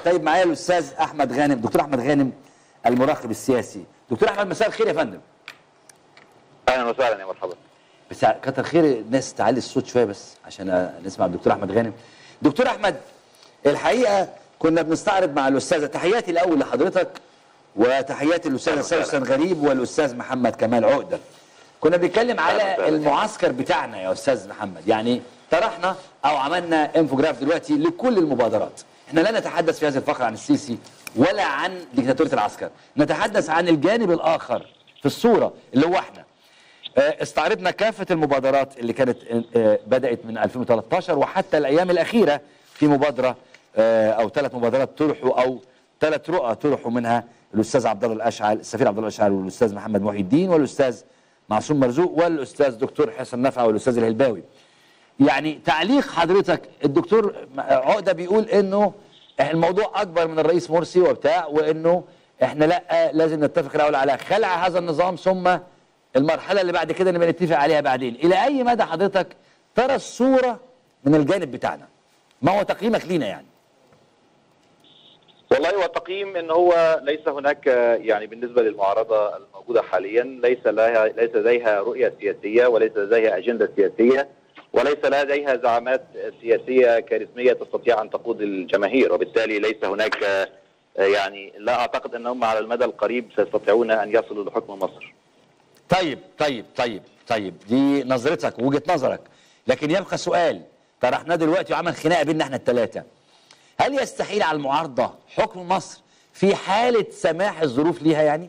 طيب معايا الاستاذ احمد غانم دكتور احمد غانم المراقب السياسي دكتور احمد مساء الخير يا فندم اهلا وسهلا يا مرحبا بس كتر خير الناس تعلي الصوت شويه بس عشان نسمع الدكتور احمد غانم دكتور احمد الحقيقه كنا بنستعرض مع الاستاذه تحياتي الاول لحضرتك وتحياتي للاستاذه سوسن غريب والاستاذ محمد كمال عقده كنا بنتكلم على المعسكر بتاعنا يا استاذ محمد يعني طرحنا او عملنا انفوجراف دلوقتي لكل المبادرات احنا لا نتحدث في هذه الفقره عن السيسي ولا عن ديكتاتوريه العسكر نتحدث عن الجانب الاخر في الصوره اللي هو احنا آه، استعرضنا كافة المبادرات اللي كانت آه، بدأت من 2013 وحتى الأيام الأخيرة في مبادرة آه، أو ثلاث مبادرات طرحوا أو ثلاث رؤى طرحوا منها الأستاذ عبد الله الأشعل السفير عبد الله الأشعل والأستاذ محمد محي الدين والأستاذ معصوم مرزوق والأستاذ دكتور حسن نفع والأستاذ الهلباوي يعني تعليق حضرتك الدكتور عقدة بيقول إنه الموضوع أكبر من الرئيس مرسي وبتاع وإنه إحنا لا لازم نتفق الأول على خلع هذا النظام ثم المرحلة اللي بعد كده نبقى نتفق عليها بعدين إلى أي مدى حضرتك ترى الصورة من الجانب بتاعنا ما هو تقييمك لينا يعني والله هو التقييم ان هو ليس هناك آه، يعني بالنسبه للمعارضه الموجوده حاليا ليس لها ليس لديها رؤيه سياسيه وليس لديها اجنده سياسيه وليس لديها زعامات سياسيه كاريزميه تستطيع ان تقود الجماهير وبالتالي ليس هناك آه، يعني لا اعتقد انهم على المدى القريب سيستطيعون ان يصلوا لحكم مصر. طيب طيب طيب طيب دي نظرتك ووجهة نظرك لكن يبقى سؤال طرحناه دلوقتي وعمل خناقة بيننا احنا الثلاثة هل يستحيل على المعارضة حكم مصر في حالة سماح الظروف ليها يعني؟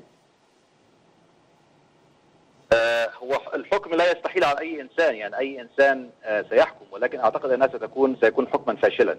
آه، هو الحكم لا يستحيل على اي انسان يعني اي انسان آه، سيحكم ولكن اعتقد انها ستكون سيكون حكما فاشلا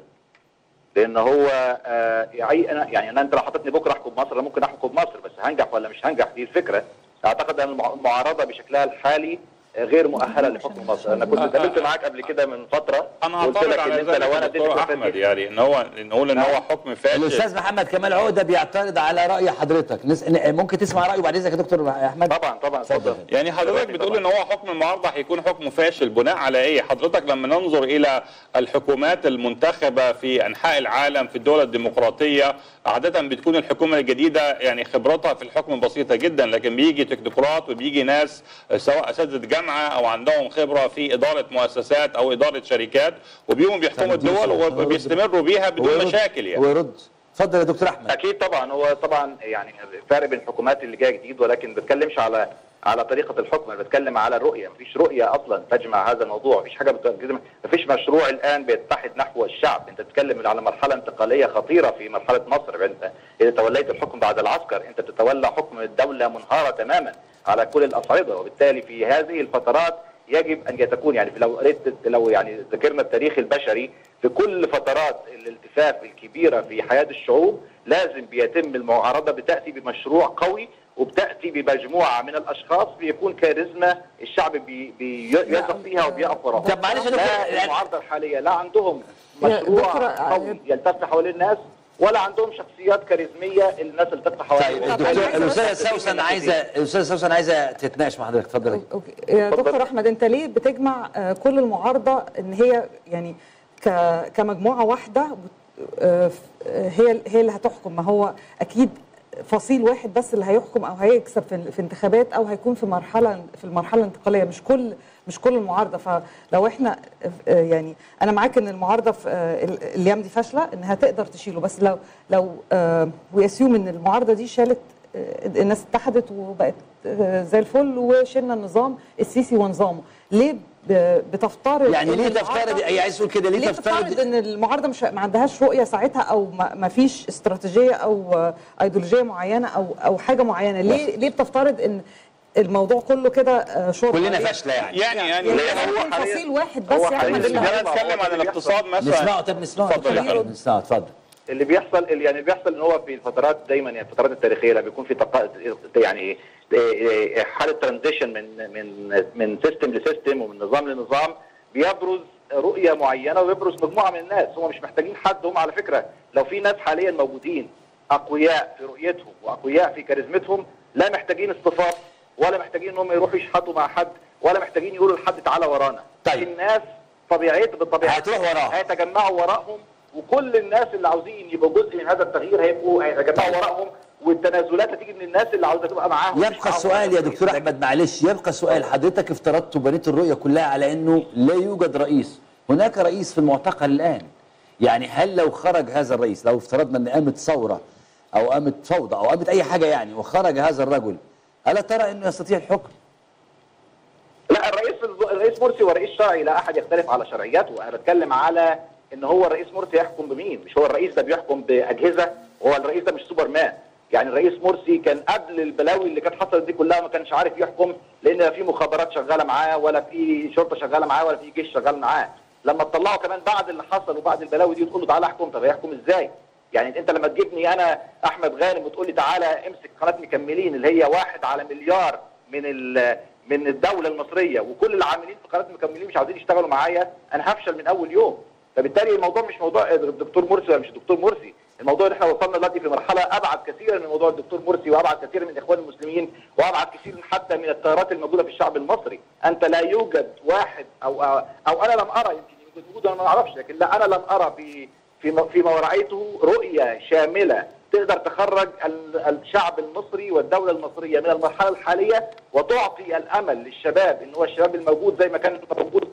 لان هو آه، يعني انا يعني انا انت لو حطيتني بكره احكم مصر انا ممكن احكم مصر بس هنجح ولا مش هنجح دي الفكره اعتقد ان المع- المعارضه بشكلها الحالي آه، غير مؤهله لحكم مصر انا كنت اتكلمت معاك قبل كده من فتره انا قلت اعترض لك ان على انت ذلك لو انا دكتور اديتك احمد فرصة- يعني ان هو نقول ان هو حكم فاشل الأستاذ محمد كمال عقدة بيعترض على رأي حضرتك نس... ممكن تسمع رأيه بعد إذنك يا دكتور أحمد؟ طبعا طبعا اتفضل يعني حضرتك بتقول ان هو حكم المعارضه هيكون حكم فاشل بناء على ايه؟ حضرتك لما ننظر الى الحكومات المنتخبه في انحاء العالم في الدول الديمقراطيه عاده بتكون الحكومه الجديده يعني خبرتها في الحكم بسيطه جدا لكن بيجي تكنوقراط وبيجي ناس سواء اساتذه جامعه او عندهم خبره في اداره مؤسسات او اداره شركات وبيقوموا بيحكموا طب اديله الدول سؤال. وبيستمروا بيها بدون ويرد- مشاكل يعني ويرد اتفضل يا دكتور أحمد اكيد طبعا هو طبعا يعني فرق بين الحكومات اللي جايه جديد ولكن ما بتكلمش على على طريقه الحكم انا بتكلم على الرؤيه مفيش رؤيه اصلا تجمع هذا الموضوع مفيش حاجه بتجمع مفيش مشروع الان بيتحد نحو الشعب انت بتتكلم على مرحله انتقاليه خطيره في مرحله مصر انت اذا توليت الحكم بعد العسكر انت بتتولى حكم الدوله منهاره تماما على كل الاصعده وبالتالي في هذه الفترات يجب ان تكون يعني لو قريت لو يعني ذكرنا التاريخ البشري في كل فترات الالتفاف الكبيره في حياه الشعوب لازم بيتم المعارضه بتاتي بمشروع قوي وبتاتي بمجموعه من الاشخاص بيكون كاريزما الشعب بي بيثق فيها وبيقف وراها طب معلش يا دكتور، لا يعني- المعارضه الحاليه لا عندهم يا مشروع دكتور، قوي يلتف حوالين الناس ولا عندهم شخصيات كاريزميه الناس اللي تلتف طيب حوالين طب الدكتور أنا عايزة الأستاذة سوسن عايزة الأستاذة سوسن عايزة تتناقش مع حضرتك اتفضلي اوكي يا اتفضل. دكتور احمد انت ليه بتجمع آه، كل المعارضه ان هي يعني ك- كمجموعه واحده بت- آه، ف- آه، هي هي اللي هتحكم ما هو اكيد فصيل واحد بس اللي هيحكم او هيكسب في, في انتخابات او هيكون في مرحله في المرحله الانتقاليه مش كل مش كل المعارضه فلو احنا آه، يعني انا معاك ان المعارضه في آه، ال- الايام دي فاشله انها تقدر تشيله بس لو لو ويسيوم ان المعارضه دي شالت آه، الناس اتحدت وبقت آه، زي الفل وشلنا النظام السيسي ونظامه ليه ب- بتفترض يعني إن ليه المعارضة- تفترض هي عايز تقول كده ليه ليه تفترض تفترض ان المعارضه مش ما عندهاش رؤيه ساعتها او ما, ما فيش استراتيجيه او آه، ايديولوجيه معينه او او حاجه معينه ليه ليه بتفترض ان الموضوع كله كده آه، شرطه كلنا ليه؟ فاشلة يعني يعني يعني يعني ليه هو هو حاليا- فصيل واحد هو بس يا حاليا احمد اللي السياسة خلينا هيحكم. نتكلم عن الاقتصاد مثلا نسمعه طب نسمعه اتفضل يا اتفضل فندم. نسمعه اتفضل اللي بيحصل اللي يعني بيحصل ان هو في الفترات دايما يعني الفترات التاريخيه لما بيكون في تق... يعني حاله ترانزيشن من من من سيستم لسيستم ومن نظام لنظام بيبرز رؤيه معينه ويبرز مجموعه من الناس هم مش محتاجين حد هم على فكره لو في ناس حاليا موجودين اقوياء في رؤيتهم واقوياء في كاريزمتهم لا محتاجين اصطفاف ولا محتاجين ان هم يروحوا يشحتوا مع حد ولا محتاجين يقولوا لحد تعالى ورانا طيب. الناس طبيعيه بالطبيعه هتروح وراهم. هيتجمعوا وراهم وكل الناس اللي عاوزين يبقوا جزء من هذا التغيير هيبقوا هيجمعوا وراءهم والتنازلات هتيجي من الناس اللي عاوزه تبقى معاهم مش يبقى معاهم. السؤال يا دكتور لكن- احمد معلش يبقى السؤال حضرتك افترضت وبنيت الرؤيه كلها على انه لا يوجد رئيس هناك رئيس في المعتقل الان يعني هل لو خرج هذا الرئيس لو افترضنا ان قامت ثوره او قامت فوضى او قامت اي حاجه يعني وخرج هذا الرجل الا ترى انه يستطيع الحكم لا الرئيس الرئيس مرسي هو رئيس شرعي لا احد يختلف على شرعيته انا بتكلم على ان هو الرئيس مرسي يحكم بمين مش هو الرئيس ده بيحكم باجهزه هو الرئيس ده مش سوبرمان يعني الرئيس مرسي كان قبل البلاوي اللي كانت حصلت دي كلها ما كانش عارف يحكم لان لا في مخابرات شغاله معاه ولا في شرطه شغاله معاه ولا في جيش شغال معاه لما تطلعوا كمان بعد اللي حصل وبعد البلاوي دي وتقول له تعالى احكم طب هيحكم ازاي يعني انت لما تجيبني انا احمد غانم وتقول لي تعالى امسك قناه مكملين اللي هي واحد على مليار من ال- من الدوله المصريه وكل العاملين في قناه مكملين مش عاوزين يشتغلوا معايا انا هفشل من اول يوم فبالتالي الموضوع مش موضوع الدكتور مرسي ولا مش الدكتور مرسي الموضوع اللي احنا وصلنا دلوقتي في مرحله ابعد كثيرا من موضوع الدكتور مرسي وابعد كثيرا من الاخوان المسلمين وابعد كثيرا حتى من التيارات الموجوده في الشعب المصري انت لا يوجد واحد او او, أو انا لم ارى يمكن يوجد وجود انا ما اعرفش لكن لا انا لم ارى في في فيما رايته رؤيه شامله تقدر تخرج ال- الشعب المصري والدوله المصريه من المرحله الحاليه وتعطي الامل للشباب ان هو الشباب الموجود زي ما كان موجود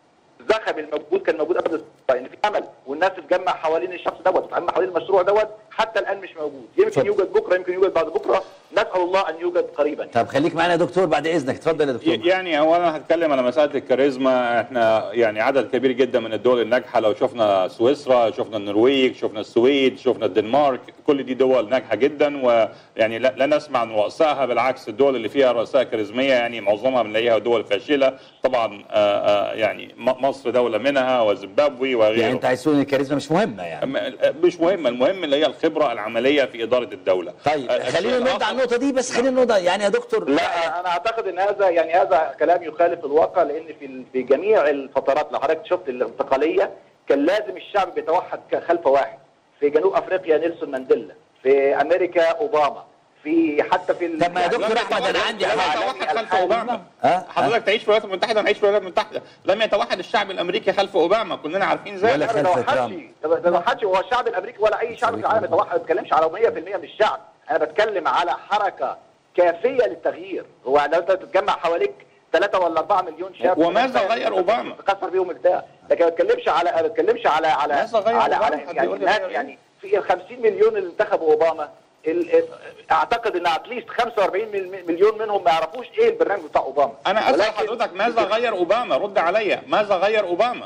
الزخم الموجود كان موجود قبل الثوره ان في امل والناس تتجمع حوالين الشخص دوت تتجمع حوالين المشروع دوت حتى الان مش موجود يمكن اتفضل. يوجد بكره يمكن يوجد بعد بكره نسال الله ان يوجد قريبا طب خليك معانا يا دكتور بعد اذنك اتفضل يا دكتور يعني اولا هتكلم على مساله الكاريزما احنا يعني عدد كبير جدا من الدول الناجحه لو شفنا سويسرا شفنا النرويج شفنا السويد شفنا الدنمارك كل دي دول ناجحه جدا ويعني لا, لا نسمع عن رؤسائها بالعكس الدول اللي فيها رؤساء كاريزميه يعني معظمها بنلاقيها دول فاشله طبعا آه، آه، يعني م- مصر دوله منها وزيمبابوي وغيره يعني انت عايز تقول ان الكاريزما مش مهمه يعني م- مش مهم المهم اللي هي الخبره العمليه في اداره الدوله طيب آه، خلينا الشيء نرد على الآخر- النقطه دي بس خلينا نرد يعني يا دكتور لا انا اعتقد ان هذا يعني هذا كلام يخالف الواقع لان في ال- في جميع الفترات لو حضرتك شفت الانتقاليه كان لازم الشعب بيتوحد ك- خلف واحد في جنوب افريقيا نيلسون مانديلا في امريكا اوباما في حتى في ال- طب ما يا يعني- دكتور أحمد، أنا عندي لم حاجة. يتوحد خلف الحالي- اوباما ها؟ حضرتك تعيش في الولايات المتحده ونعيش في الولايات المتحده لم يتوحد الشعب الامريكي خلف اوباما كلنا عارفين ولا ذلك خلف ما توحدش ترامب. ما توحدش هو الشعب الامريكي ولا اي شعب في العالم يتوحد ما بتكلمش على 100% من الشعب انا بتكلم على حركه كافيه للتغيير هو لو انت تتجمع حواليك 3 ولا 4 مليون شاب وماذا غير أوباما؟ تكسر بيهم البتاع لكن ما بتكلمش على ما بتكلمش على على ماذا غير على, أوباما؟ على حد يعني يقول لي الناس غير إيه؟ يعني في ال 50 مليون اللي انتخبوا اوباما ال- ال- اعتقد ان اتليست 45 مل- مليون منهم ما يعرفوش ايه البرنامج بتاع اوباما انا اسال ولكن- حضرتك ماذا غير اوباما رد عليا ماذا غير اوباما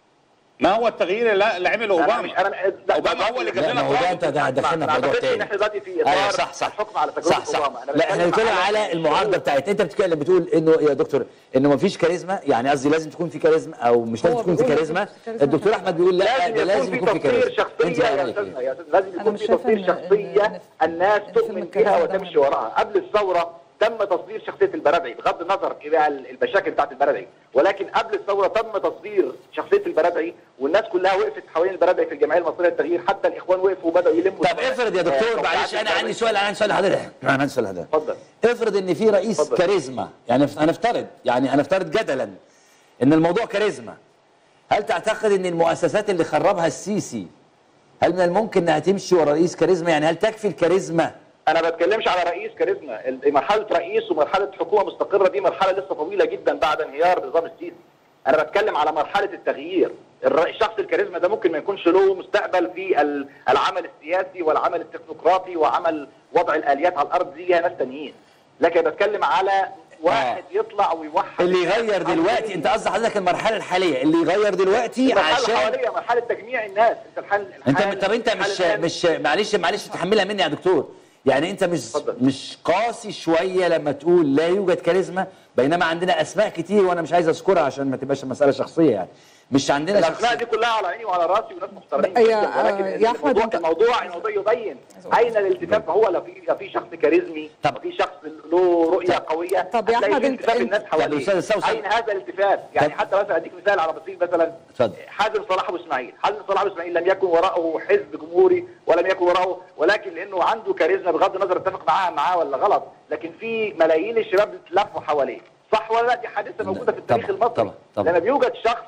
ما هو التغيير اللي اللي عمله أنا اوباما مش أنا لا، اوباما هو اللي لا جاب ما لنا هو ده ترامب. انت ده دخلنا في ما موضوع أعتقدش تاني ان احنا دلوقتي في ايوه اطار صح صح الحكم على تجربه صح صح اوباما أنا لا احنا بتكلم بنتكلم على المعارضه بتاعت انت بتتكلم بتقول انه يا دكتور انه ما فيش كاريزما يعني قصدي لازم تكون في كاريزما او مش لازم هو تكون في بيقول كاريزما مفيش كاريزما. الدكتور احمد بيقول لا لازم ده يكون لازم في يكون في تطوير كاريزما انت شخصيه يا رايك استاذنا ايه؟ يا أستاذ. لازم أنا يكون مش في شايفة تطوير إن- شخصيه إن- الناس إن تؤمن فيلم بها الكاريزما ده وتمشي مهم. وراها قبل الثوره تم تصدير شخصيه البرادعي بغض النظر الى المشاكل بتاعت البرادعي ولكن قبل الثوره تم تصدير شخصيه البرادعي والناس كلها وقفت حوالين البرادعي في الجمعيه المصريه للتغيير حتى الاخوان وقفوا وبداوا يلموا طب افرض يا دكتور آه، معلش انا عندي سؤال انا عندي سؤال لحضرتك انا عندي سؤال لحضرتك اتفضل افرض ان في رئيس اتفضل. كاريزما يعني هنفترض يعني هنفترض جدلا ان الموضوع كاريزما هل تعتقد ان المؤسسات اللي خربها السيسي هل من الممكن انها تمشي ورا رئيس كاريزما يعني هل تكفي الكاريزما انا ما بتكلمش على رئيس كاريزما ال- مرحله رئيس ومرحله حكومه مستقره دي مرحله لسه طويله جدا بعد انهيار نظام السيسي انا بتكلم على مرحله التغيير الر- الشخص الكاريزما ده ممكن ما يكونش له مستقبل في ال- العمل السياسي والعمل التكنوقراطي وعمل وضع الاليات على الارض دي ليها ناس تانيين لكن بتكلم على واحد يطلع ويوحد اللي يغير دلوقتي انت قصدي حضرتك المرحله الحاليه اللي يغير دلوقتي المرحله عشان الحواليه مرحله تجميع الناس انت الحل انت الحال- طب انت الحال مش الآن- مش معلش معلش تحملها مني يا دكتور يعني انت مش اتفضل. مش قاسي شويه لما تقول لا يوجد كاريزما بينما عندنا اسماء كتير وانا مش عايز اذكرها عشان ما تبقاش مساله شخصيه يعني مش عندنا الاسماء شخصية دي كلها على عيني وعلى راسي وناس محترمين يا- جدا ولكن يا أحمد، الموضوع أنت- الموضوع الموضوع يبين اين الالتفاف هو لو في لو في شخص كاريزمي طب. لو في شخص له رؤيه قويه طب يا هتلاقي أحمد، في أنت- التفاف أنت- الناس حواليه أستاذ السوسن. اين هذا الالتفاف يعني طب. حتى مثلا اديك مثال على بسيط مثلا اتفضل. حازم صلاح ابو اسماعيل حازم صلاح ابو اسماعيل لم يكن وراءه حزب جمهوري ولم يكن وراءه ولكن لانه عنده كاريزما بغض النظر اتفق معاها معاه ولا غلط لكن في ملايين الشباب لفوا حواليه صح ولا لا دي حادثه موجوده في التاريخ طبعا، المصري طبعا، طبعا. لما بيوجد شخص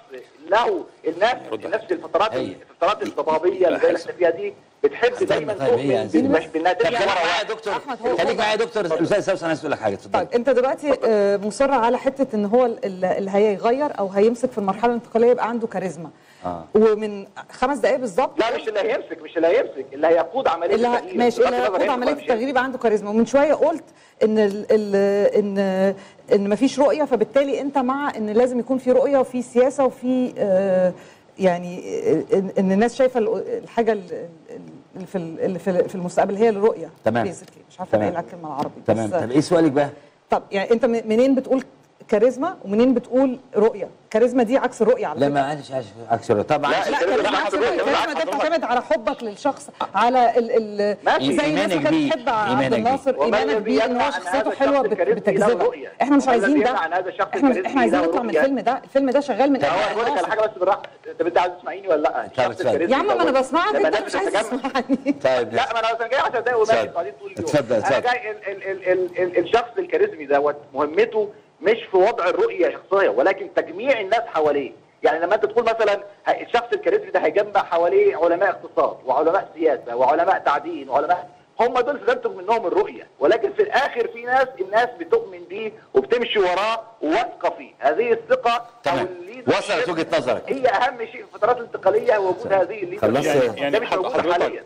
له الناس الناس في الفترات هي. الفترات الضبابيه اللي زي اللي احنا فيها دي بتحب دايما طيب هي تؤمن يا بال- بانها طب ترجع خليك ورا معايا يا واحد. دكتور أحمد، هو- خليك معايا يا دكتور الاستاذ سوسن عايز تقول لك حاجه اتفضل طيب انت دلوقتي آه، مصر على حته ان هو ال- ال- اللي هيغير او هيمسك في المرحله الانتقاليه يبقى عنده كاريزما آه. ومن خمس دقائق بالظبط لا مش اللي هيمسك مش اللي هيمسك اللي هيقود عمليه اللي ه- التغيير ماشي بغض اللي النظر هيقود هيمسك عمليه ولا مش التغيير يبقى عنده كاريزما ومن شويه قلت ان ال ال ان ان مفيش رؤيه فبالتالي انت مع ان لازم يكون في رؤيه وفي سياسه وفي آه، يعني آه، ان إن الناس شايفه ال- الحاجه ال- اللي في ال- اللي في في المستقبل هي الرؤيه تمام. basically. مش عارفه تمام. الاقي لها الكلمه العربي تمام بس- طب ايه سؤالك بقى؟ طب يعني انت م- منين بتقول كاريزما ومنين بتقول رؤيه كاريزما دي عكس الرؤيه على لا فكره ما عادش عايش اكثر طبعا لا، لا الكاريزما كاريزما عكس الرؤيه حضرتك- الكاريزما ده حضرتك- بتعتمد على حبك للشخص على ال ال ماشي. زي الناس اللي إيمانك بيه. كانت بتحب عبد إيمانك بيه. الناصر وما ايمانك الذي بيه ان يمنع هو أن شخصيته هذا حلوه الشخص بت- الكاريزمي له بتجذبك رؤية؟ احنا مش وما عايزين الذي ده يمنع أن هذا الشخص احنا مش الكاريزمي احنا عايزين له نطلع من رؤية؟ الفيلم ده الفيلم ده شغال من هو اول انا بقول لك على حاجه بس بالراحه انت انت عايز تسمعيني ولا لا؟ الشخص اتفضل. الكاريزمي يا عم ما انا دوت بسمعك لما انت الناس مش عايز بتتجمع- تسمعني طيب لا ما انا اصلا جاي 10 دقايق وماشي اتفضل. قاعدين طول اليوم اتفضل، انا اتفضل. جاي ال ال ال ال ال الشخص الكاريزمي دوت مهمته مش في وضع الرؤيه شخصيه ولكن تجميع الناس حواليه يعني لما انت تقول مثلا ه- الشخص الكاريزمي ده هيجمع حواليه علماء اقتصاد وعلماء سياسه وعلماء تعدين وعلماء هم دول تنتج منهم الرؤيه ولكن في الاخر في ناس الناس بتؤمن بيه وبتمشي وراه وواثقه فيه هذه الثقه تمام. او الليدرشيب وصلت وجهة نظرك. هي اهم شيء في الفترات الانتقاليه وجود هذه الليدرشيب خلصت. ده مش موجود حضرتك حاليا